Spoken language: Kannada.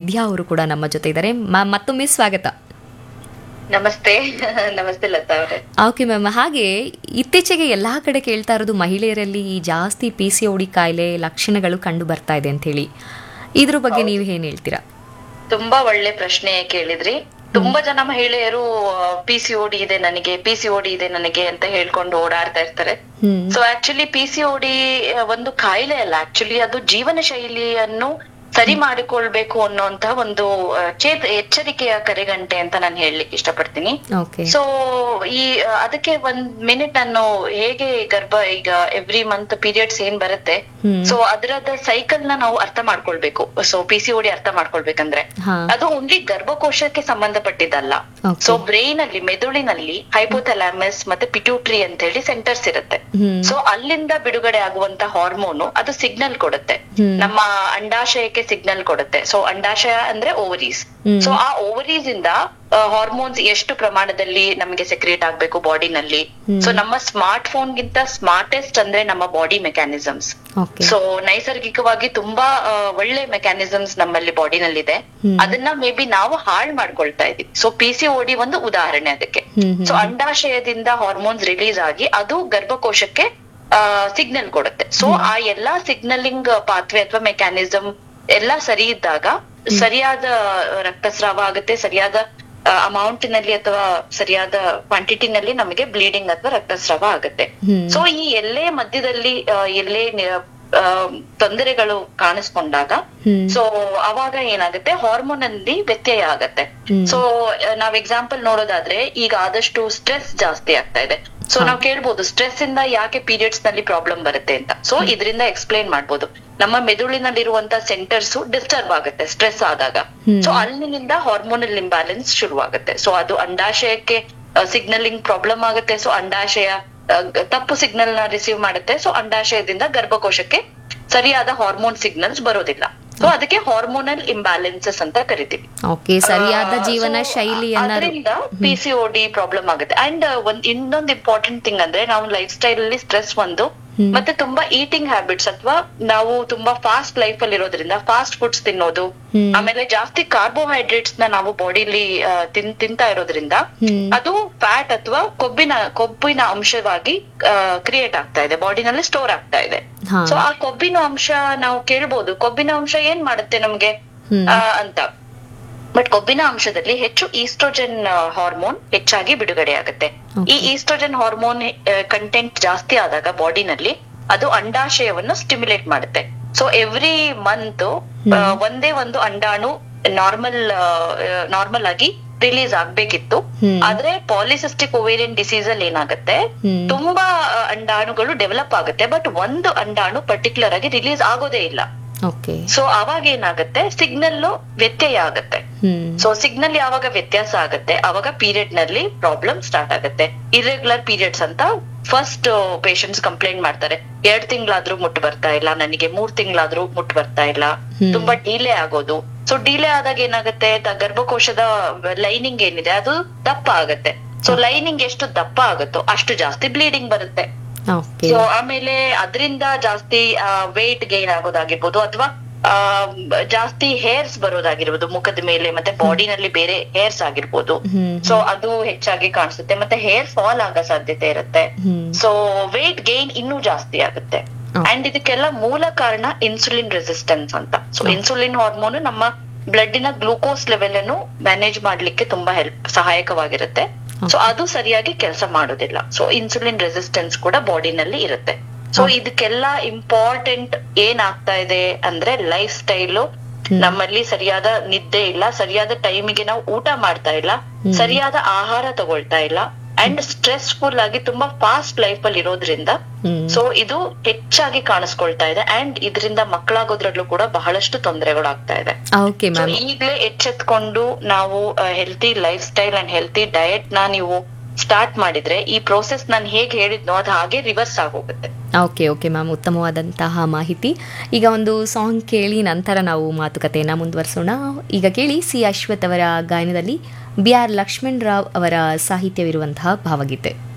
ವಿದ್ಯಾ ಅವರು ಕೂಡ ನಮ್ಮ ಜೊತೆ ಇದ್ದಾರೆ ಮ್ಯಾಮ್ ಮತ್ತೊಮ್ಮೆ ಸ್ವಾಗತ ನಮಸ್ತೆ ನಮಸ್ತೆ ಲತಾ ಅವರೇ ಓಕೆ ಮ್ಯಾಮ್ ಹಾಗೆ ಇತ್ತೀಚೆಗೆ ಎಲ್ಲಾ ಕಡೆ ಕೇಳ್ತಾ ಇರೋದು ಮಹಿಳೆಯರಲ್ಲಿ ಜಾಸ್ತಿ ಪಿ ಸಿ ಓಡಿ ಕಾಯಿಲೆ ಲಕ್ಷಣಗಳು ಕಂಡು ಬರ್ತಾ ಇದೆ ಅಂತ ಹೇಳಿ ಇದ್ರ ಬಗ್ಗೆ ನೀವು ಏನ್ ಹೇಳ್ತೀರಾ ತುಂಬಾ ಒಳ್ಳೆ ಪ್ರಶ್ನೆ ಕೇಳಿದ್ರಿ ತುಂಬಾ ಜನ ಮಹಿಳೆಯರು ಪಿ ಸಿ ಓಡಿ ಇದೆ ನನಗೆ ಪಿ ಸಿ ಓಡಿ ಇದೆ ನನಗೆ ಅಂತ ಹೇಳ್ಕೊಂಡು ಓಡಾಡ್ತಾ ಇರ್ತಾರೆ ಹ್ಮ್ so actually P C O D ಒಂದು ಕಾಯಿಲೆ ಅಲ್ಲ ಆಕ್ಚುಲಿ ಅದು ಜೀವನ ಶೈಲಿಯನ್ನು ಸರಿ ಮಾಡಿಕೊಳ್ಬೇಕು ಅನ್ನುವಂತ ಒಂದು ಆ, ಚೇತ ಎಚ್ಚರಿಕೆಯ ಕರೆಗಂಟೆ ಅಂತ ನಾನು ಹೇಳಲಿಕ್ಕೆ ಇಷ್ಟಪಡ್ತೀನಿ ಓಕೆ ಸೊ ಈ ಆ, ಅದಕ್ಕೆ ಒಂದ್ ಮಿನಿಟ್ ನಾನು ಹೇಗೆ ಗರ್ಭ ಈಗ ಎವ್ರಿ ಮಂತ್ ಪೀರಿಯಡ್ಸ್ ಏನ್ ಬರುತ್ತೆ ಹ್ಮ್ ಸೊ ಅದರದ ಸೈಕಲ್ ನ ನಾವು ಅರ್ಥ ಮಾಡ್ಕೊಳ್ಬೇಕು ಸೊ ಪಿ ಸಿ ಓಡಿ ಅರ್ಥ ಮಾಡ್ಕೊಳ್ಬೇಕಂದ್ರೆ ಹಾ ಅದು ಓನ್ಲಿ ಗರ್ಭಕೋಶಕ್ಕೆ ಸಂಬಂಧಪಟ್ಟಿದ್ದಲ್ಲ ಓಕೆ ಸೊ ಬ್ರೈನ್ ಅಲ್ಲಿ ಮೆದುಳಿನಲ್ಲಿ ಹೈಪೋಥಲಾಮಸ್ ಮತ್ತೆ ಪಿಟ್ಯೂಟ್ರಿ ಅಂತ ಹೇಳಿ ಸೆಂಟರ್ಸ್ ಇರುತ್ತೆ ಹ್ಮ್ ಸೊ ಅಲ್ಲಿಂದ ಬಿಡುಗಡೆ ಆಗುವಂತ ಹಾರ್ಮೋನು ಅದು ಸಿಗ್ನಲ್ ಕೊಡುತ್ತೆ ಹ್ಮ್. ನಮ್ಮ ಅಂಡಾಶಯಕ್ಕೆ ಸಿಗ್ನಲ್ ಕೊಡುತ್ತೆ ಸೊ ಅಂಡಾಶಯ ಅಂದ್ರೆ ಓವರೀಸ್ ಹ್ಮ್. ಸೊ ಆ ಓವರೀಸ್ ಇಂದ ಹಾರ್ಮೋನ್ಸ್ ಎಷ್ಟು ಪ್ರಮಾಣದಲ್ಲಿ ನಮಗೆ ಸೆಕ್ರಿಯೇಟ್ ಆಗ್ಬೇಕು ಬಾಡಿನಲ್ಲಿ ಹ್ಮ್. ಸೊ ನಮ್ಮ ಸ್ಮಾರ್ಟ್ ಫೋನ್ ಗಿಂತ ಸ್ಮಾರ್ಟೆಸ್ಟ್ ಅಂದ್ರೆ ನಮ್ಮ ಬಾಡಿ ಮೆಕ್ಯಾನಿಸಮ್ಸ್ ಓಕೆ ಸೊ ನೈಸರ್ಗಿಕವಾಗಿ ತುಂಬಾ ಆ, ಒಳ್ಳೆ ಮೆಕ್ಯಾನಿಸಮ್ಸ್ ನಮ್ಮಲ್ಲಿ ಬಾಡಿನಲ್ಲಿದೆ ಹ್ಮ್. ಅದನ್ನ ಮೇ ಬಿ ನಾವು ಹಾಳ್ ಮಾಡ್ಕೊಳ್ತಾ ಇದೀವಿ ಸೊ ಪಿ ಸಿ ಓಡಿ ಒಂದು ಉದಾಹರಣೆ ಅದಕ್ಕೆ ಹ್ಮ್ ಹ್ಮ್ ಸೊ ಅಂಡಾಶಯದಿಂದ ಹಾರ್ಮೋನ್ಸ್ ರಿಲೀಸ್ ಆಗಿ ಅದು ಗರ್ಭಕೋಶಕ್ಕೆ ಸಿಗ್ನಲ್ ಕೊಡುತ್ತೆ ಸೊ ಆ ಎಲ್ಲಾ ಸಿಗ್ನಲಿಂಗ್ ಪಾತ್ವೆ ಅಥವಾ ಮೆಕ್ಯಾನಿಸಮ್ ಎಲ್ಲ ಸರಿ ಇದ್ದಾಗ ಸರಿಯಾದ ರಕ್ತಸ್ರಾವ ಆಗುತ್ತೆ ಸರಿಯಾದ ಅಮೌಂಟ್ ನಲ್ಲಿ ಅಥವಾ ಸರಿಯಾದ ಕ್ವಾಂಟಿಟಿನಲ್ಲಿ ನಮಗೆ ಬ್ಲೀಡಿಂಗ್ ಅಥವಾ ರಕ್ತಸ್ರಾವ ಆಗುತ್ತೆ ಹ್ಮ್ ಸೊ ಈ ಎಲ್ಲೇ ಮಧ್ಯದಲ್ಲಿ ಆ, ಎಲ್ಲೇ ನಿ- ಆ, ತೊಂದರೆಗಳು ಕಾಣಿಸ್ಕೊಂಡಾಗ ಹ್ಮ್ ಸೊ ಅವಾಗ ಏನಾಗುತ್ತೆ ಹಾರ್ಮೋನ್ ಅಲ್ಲಿ ವ್ಯತ್ಯಯ ಆಗತ್ತೆ ಹ್ಮ್. ಸೊ ನಾವ್ ಎಕ್ಸಾಂಪಲ್ ನೋಡೋದಾದ್ರೆ ಈಗ ಆದಷ್ಟು ಸ್ಟ್ರೆಸ್ ಜಾಸ್ತಿ ಆಗ್ತಾ ಇದೆ ಸೊ ನಾವ್ ಕೇಳ್ಬೋದು ಸ್ಟ್ರೆಸ್ ಇಂದ ಯಾಕೆ ಪೀರಿಯಡ್ಸ್ ನಲ್ಲಿ ಪ್ರಾಬ್ಲಮ್ ಬರುತ್ತೆ ಅಂತ ಸೊ ಇದರಿಂದ ಎಕ್ಸ್ಪ್ಲೈನ್ ಮಾಡ್ಬೋದು ನಮ್ಮ ಮೆದುಳಿನಲ್ಲಿರುವಂತ ಸೆಂಟರ್ಸ್ ಡಿಸ್ಟರ್ಬ್ ಆಗುತ್ತೆ ಸ್ಟ್ರೆಸ್ ಆದಾಗ ಹ್ಮ್. ಸೊ ಅಲ್ಲಿನಿಂದ ಹಾರ್ಮೋನಲ್ ಇಂಬ್ಯಾಲೆನ್ಸ್ ಶುರುವಾಗುತ್ತೆ ಸೊ ಅದು ಅಂಡಾಶಯಕ್ಕೆ ಸಿಗ್ನಲಿಂಗ್ ಪ್ರಾಬ್ಲಮ್ ಆಗುತ್ತೆ ಸೊ ಅಂಡಾಶಯ ಆ, ಗ- ತಪ್ಪು ಸಿಗ್ನಲ್ ನ ರಿಸೀವ್ ಮಾಡುತ್ತೆ ಸೊ ಅಂಡಾಶಯದಿಂದ ಗರ್ಭಕೋಶಕ್ಕೆ ಸರಿಯಾದ ಹಾರ್ಮೋನ್ ಸಿಗ್ನಲ್ಸ್ ಬರೋದಿಲ್ಲ ಸೊ ಅದಕ್ಕೆ ಹಾರ್ಮೋನಲ್ ಇಂಬ್ಯಾಲೆನ್ಸಸ್ ಅಂತ ಕರಿತೀವಿ ಓಕೆ ಸರಿಯಾದ ಜೀವನ ಶೈಲಿಯನ್ನ ಅದರಿಂದ P C O D problem ಆಗುತ್ತೆ ಅಂಡ್ ಒಂದ್ ಇನ್ನೊಂದು ಇಂಪಾರ್ಟೆಂಟ್ ಥಿಂಗ್ ಅಂದ್ರೆ ನಾವು ಲೈಫ್ ಸ್ಟೈಲ್ ಅಲ್ಲಿ ಸ್ಟ್ರೆಸ್ ಒಂದು ಹ್ಮ್. ಮತ್ತೆ ತುಂಬಾ ಈಟಿಂಗ್ ಹ್ಯಾಬಿಟ್ಸ್ ಅಥವಾ ನಾವು ತುಂಬಾ ಫಾಸ್ಟ್ ಲೈಫ್ ಅಲ್ಲಿ ಇರೋದ್ರಿಂದ ಫಾಸ್ಟ್ ಫುಡ್ಸ್ ತಿನ್ನೋದು ಹ್ಮ್. ಆಮೇಲೆ ಜಾಸ್ತಿ ಕಾರ್ಬೋಹೈಡ್ರೇಟ್ಸ್ ನ ನಾವು ಬಾಡಿಲಿ ತಿನ್ ತಿಂತಾ ಇರೋದ್ರಿಂದ ಹ್ಮ್ ಅದು ಫ್ಯಾಟ್ ಅಥವಾ ಕೊಬ್ಬಿನ ಕೊಬ್ಬಿನ ಅಂಶವಾಗಿ ಕ್ರಿಯೇಟ್ ಆಗ್ತಾ ಇದೆ ಬಾಡಿನಲ್ಲಿ ಸ್ಟೋರ್ ಆಗ್ತಾ ಇದೆ ಹಾ ಸೊ ಆ ಕೊಬ್ಬಿನ ಅಂಶ ನಾವು ಕೇಳ್ಬೋದು ಕೊಬ್ಬಿನ ಅಂಶ ಏನ್ ಮಾಡುತ್ತೆ ನಮ್ಗೆ ಹ್ಮ್. ಆ, ಅಂತ ಬಟ್ ಕೊಬ್ಬಿನ ಅಂಶದಲ್ಲಿ ಹೆಚ್ಚು ಈಸ್ಟ್ರೋಜನ್ ಹಾರ್ಮೋನ್ ಹೆಚ್ಚಾಗಿ ಬಿಡುಗಡೆ ಆಗುತ್ತೆ ಈ ಈಸ್ಟ್ರೋಜನ್ ಹಾರ್ಮೋನ್ ಕಂಟೆಂಟ್ ಜಾಸ್ತಿ ಆದಾಗ ಬಾಡಿನಲ್ಲಿ ಅದು ಅಂಡಾಶಯವನ್ನು ಸ್ಟಿಮ್ಯುಲೇಟ್ ಮಾಡುತ್ತೆ ಸೊ ಎವ್ರಿ ಮಂತ್ ಒಂದೇ ಒಂದು ಅಂಡಾಣು ನಾರ್ಮಲ್ ನಾರ್ಮಲ್ ಆಗಿ ರಿಲೀಸ್ ಆಗ್ಬೇಕಿತ್ತು ಹ್ಮ್. ಆದ್ರೆ ಪಾಲಿಸಿಸ್ಟಿಕ್ ಓವೇರಿಯನ್ ಡಿಸೀಸ್ ಅಲ್ಲಿ ಏನಾಗುತ್ತೆ ಹ್ಮ್. ತುಂಬಾ ಆ, ಅಂಡಾಣುಗಳು ಡೆವಲಪ್ ಆಗುತ್ತೆ ಬಟ್ ಒಂದು ಅಂಡಾಣು ಪರ್ಟಿಕ್ಯುಲರ್ ಆಗಿ ರಿಲೀಸ್ ಆಗೋದೇ ಇಲ್ಲ ಓಕೆ ಸೊ ಅವಾಗ ಏನಾಗುತ್ತೆ ಸಿಗ್ನಲ್ ವ್ಯತ್ಯಯ ಆಗುತ್ತೆ ಹ್ಮ್ ಸೊ ಸಿಗ್ನಲ್ ಯಾವಾಗ ವ್ಯತ್ಯಾಸ ಆಗುತ್ತೆ ಅವಾಗ ಪೀರಿಯಡ್ ನಲ್ಲಿ ಪ್ರಾಬ್ಲಮ್ ಸ್ಟಾರ್ಟ್ ಆಗುತ್ತೆ ಇರೆಗ್ಯುಲರ್ ಪೀರಿಯಡ್ಸ್ ಅಂತ ಫಸ್ಟ್ ಪೇಷಂಟ್ಸ್ ಕಂಪ್ಲೇಂಟ್ ಮಾಡ್ತಾರೆ ಎರಡ್ ತಿಂಗಳಾದ್ರೂ ಮುಟ್ಟು ಬರ್ತಾ ಇಲ್ಲ ನನಗೆ ಮೂರ್ ತಿಂಗಳಾದ್ರೂ ಮುಟ್ಟು ಬರ್ತಾ ಇಲ್ಲ ಹ್ಮ್. ತುಂಬಾ ಡಿಲೇ ಆಗೋದು ಸೊ ಡಿಲೇ ಆದಾಗ ಏನಾಗುತ್ತೆ ತ- ಗರ್ಭಕೋಶದ ಲೈನಿಂಗ್ ಏನಿದೆ ಅದು ದಪ್ಪ ಆಗುತ್ತೆ ಸೊ ಲೈನಿಂಗ್ ಎಷ್ಟು ದಪ್ಪ ಆಗುತ್ತೋ ಅಷ್ಟು ಜಾಸ್ತಿ ಬ್ಲೀಡಿಂಗ್ ಬರುತ್ತೆ ಓಕೆ ಸೊ ಆಮೇಲೆ ಅದರಿಂದ ಜಾಸ್ತಿ ವೇಟ್ ಗೈನ್ ಆಗೋದಾಗಿರ್ಬೋದು ಅಥವಾ ಆ, ಜಾಸ್ತಿ ಹೇರ್ಸ್ ಬರೋದಾಗಿರ್ಬೋದು ಮುಖದ ಮೇಲೆ ಮತ್ತೆ ಬಾಡಿನಲ್ಲಿ ಬೇರೆ ಹೇರ್ಸ್ ಆಗಿರ್ಬೋದು ಹ್ಮ್ ಸೊ ಅದು ಹೆಚ್ಚಾಗಿ ಕಾಣಿಸುತ್ತೆ ಮತ್ತೆ ಹೇರ್ ಫಾಲ್ ಆಗೋ ಸಾಧ್ಯತೆ ಇರುತ್ತೆ ಹ್ಮ್ ಸೊ ವೇಟ್ ಗೈನ್ ಇನ್ನೂ ಜಾಸ್ತಿ ಆಗುತ್ತೆ Oh. ಅಂಡ್ ಇದಕ್ಕೆಲ್ಲ ಮೂಲ ಕಾರಣ ಇನ್ಸುಲಿನ್ ರೆಸಿಸ್ಟೆನ್ಸ್ ಅಂತ ಸೊ ಇನ್ಸುಲಿನ್ ಹಾರ್ಮೋನ್ ನಮ್ಮ ಬ್ಲಡ್ಡಿನ ಗ್ಲೂಕೋಸ್ ಲೆವೆಲ್ ಅನ್ನು ಮ್ಯಾನೇಜ್ ಮಾಡ್ಲಿಕ್ಕೆ ತುಂಬಾ ಹೆಲ್ಪ್ ಸಹಾಯಕವಾಗಿರುತ್ತೆ ಸೊ ಅದು ಸರಿಯಾಗಿ ಕೆಲಸ ಮಾಡೋದಿಲ್ಲ ಸೊ ಇನ್ಸುಲಿನ್ ರೆಸಿಸ್ಟೆನ್ಸ್ ಕೂಡ ಬಾಡಿನಲ್ಲಿ ಇರುತ್ತೆ ಸೊ ಇದಕ್ಕೆಲ್ಲ ಇಂಪಾರ್ಟೆಂಟ್ ಏನ್ ಆಗ್ತಾ ಇದೆ ಅಂದ್ರೆ ಲೈಫ್ ಸ್ಟೈಲು ನಮ್ಮಲ್ಲಿ ಸರಿಯಾದ ನಿದ್ದೆ ಇಲ್ಲ ಸರಿಯಾದ ಟೈಮಿಗೆ ನಾವು ಊಟ ಮಾಡ್ತಾ ಇಲ್ಲ ಸರಿಯಾದ ಆಹಾರ ತಗೊಳ್ತಾ ಇಲ್ಲ ಅಂಡ್ ಸ್ಟ್ರೆಸ್ಫುಲ್ ಆಗಿ ತುಂಬಾ ಫಾಸ್ಟ್ ಲೈಫ್ ಅಲ್ಲಿ ಇರೋದ್ರಿಂದ ಹ್ಮ್ ಸೊ ಇದು ಹೆಚ್ಚಾಗಿ ಕಾಣಿಸ್ಕೊಳ್ತಾ ಇದೆ ಅಂಡ್ ಇದರಿಂದ ಮಕ್ಕಳಾಗೋದ್ರಲ್ಲೂ ಕೂಡ ಬಹಳಷ್ಟು ತೊಂದರೆಗಳು ಆಗ್ತಾ ಇದೆ ಓಕೆ ಸೊ ಮ್ಯಾಮ್ ಈಗ್ಲೇ ಎಚ್ಚೆತ್ಕೊಂಡು ನಾವು healthy life style and healthy diet ನ ನೀವು ಸ್ಟಾರ್ಟ್ ಮಾಡಿದ್ರೆ ಈ ಪ್ರೋಸೆಸ್ ನಾನು ಹೇಗೆ ಹೇಳಿದ್ನೋ ಅದು ಹಾಗೆ ರಿವರ್ಸ್ ಆಗೋಗುತ್ತೆ ಓಕೆ ಓಕೆ ಮ್ಯಾಮ್ ಉತ್ತಮವಾದಂತಹ ಮಾಹಿತಿ ಈಗ ಒಂದು ಸಾಂಗ್ ಕೇಳಿ ನಂತರ ನಾವು ಮಾತುಕತೆಯನ್ನು ಮುಂದುವರಿಸೋಣ ಈಗ ಕೇಳಿ ಸಿ ಅಶ್ವಥ್ ಅವರ ಗಾಯನದಲ್ಲಿ ಬಿ ಆರ್ ಲಕ್ಷ್ಮಣ್ ರಾವ್ ಅವರ ಸಾಹಿತ್ಯವಿರುವಂತಹ ಭಾವಗೀತೆ